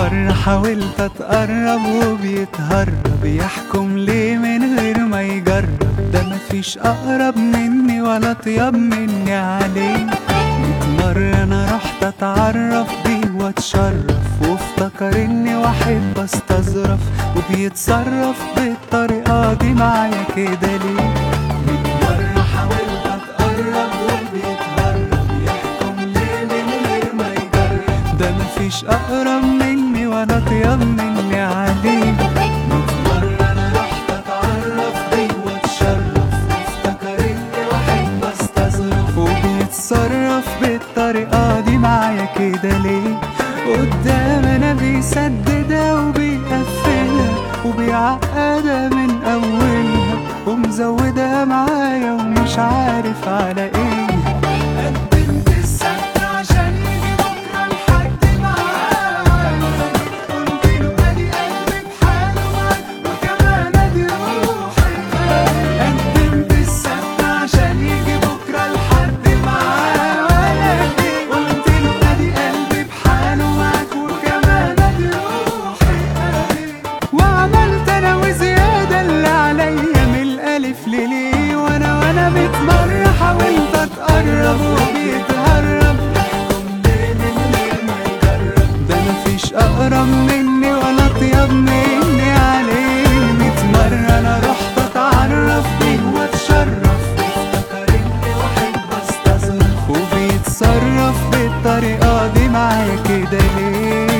مرة حاولت اتقرب وبيتهرب يحكم ليه من غير ما يجرب ده مفيش اقرب مني ولا اطيب مني عليه ميت مرة انا رحت اتعرف بيه واتشرف وافتكر اني واحد بستظرف وبيتصرف بالطريقة دي معايا كده ليه ميت مرة حاولت اتقرب وبيتهرب يحكم ليه من غير ما يجرب ده مفيش اقرب مني ولا اطيب مني عليه ميت مرة انا رحت اتعرف بيه واتشرف وافتكر اني واحد بستظرف وبيتصرف بالطريقة دي معايا كده ليه قدام انا بيسددها وبيقفلها وبيعقدها من اولها ومزودها معايا ومش عارف على ايه قدمت السد عشان يجي بكره لحد معاه قلت له ادي قلبي بحاله معاك وكمان ادي روحي قدمت السد عشان يجي بكره لحد معاه قلت له ادي قلبي بحاله معاك وكمان ادي روحي وعملت انا وزياده اللي عليا من الالف لليه وانا وانا ميت مره حاولت اتقرب وبيتهرب يحكم ليه من غير ما يجرب ده مفيش اقرب مني ولا اطيب مني عليه ميت مره انا رحت اتعرف بيه واتشرف افتكر اني واحد بستظرف وبيتصرف بالطريقه دي معايا كده ليه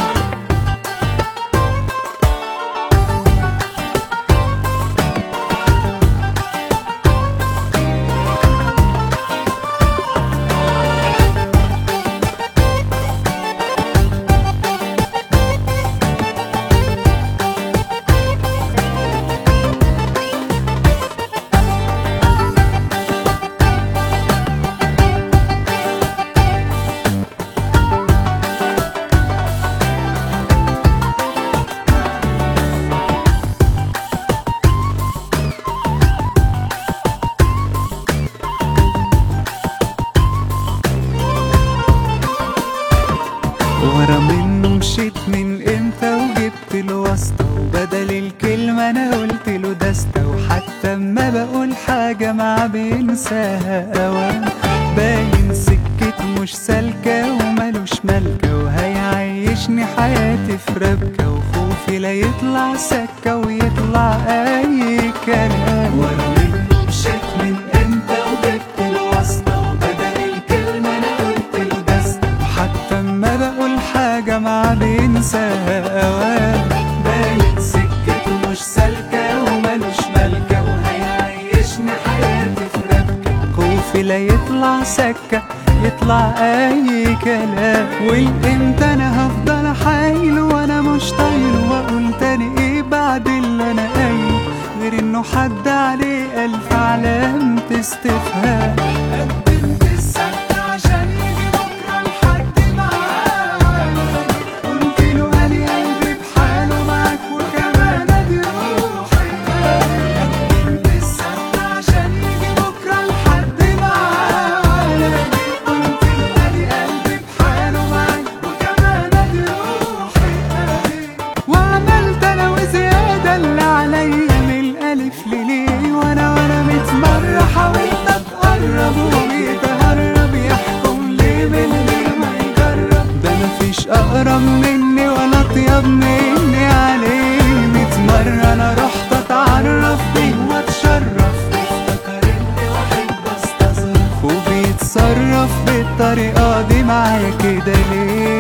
ورا منه مشيت من امتى وجبت الواسطة وبدل الكلمة انا قلت له دستة وحتى اما بقول حاجة ما بينساها اوام باين سكت مش سالكة ومالوش ملكة وهيعيشني حياتي في ربكة وخوفي لا يطلع سكة ويطلع اي كلام ورا منه مشيت من امتى وجبت الواسطة وبدل الكلمة انا قلت له دستة وحتى اما بقول حاجة ما بينساها اوام باين سكته مش سالكة ومالوش ملكة وهيعيشني حياتي في ربكة خوفي لا يطلع سكة يطلع اي كلام والامتى انا هفضل احايل وانا مش طايل واقول تاني ايه بعد اللي انا قايل غير انه حد عليه الف علامة استفهام قدمت السد عشان يجي بكره لحد معاه قلت له ادي قلبي بحاله معاك وكمان ادي روحي قدمت السد عشان يجي بكره لحد معاه قلت له ادي قلبي بحاله معاك وكمان ادي روحي وعملت انا وزياده اللي عليا من الالف لليه وانا وانا ميت مره حاولت اتقرب وبيتهرب يحكم ليه من غير ما يجرب ده مفيش اقرب مني ولا اطيب مني عليه ميت مره انا رحت اتعرف بيه واتشرف افتكر اني واحد بستظرف وبيتصرف بالطريقه دي معايا كده ليه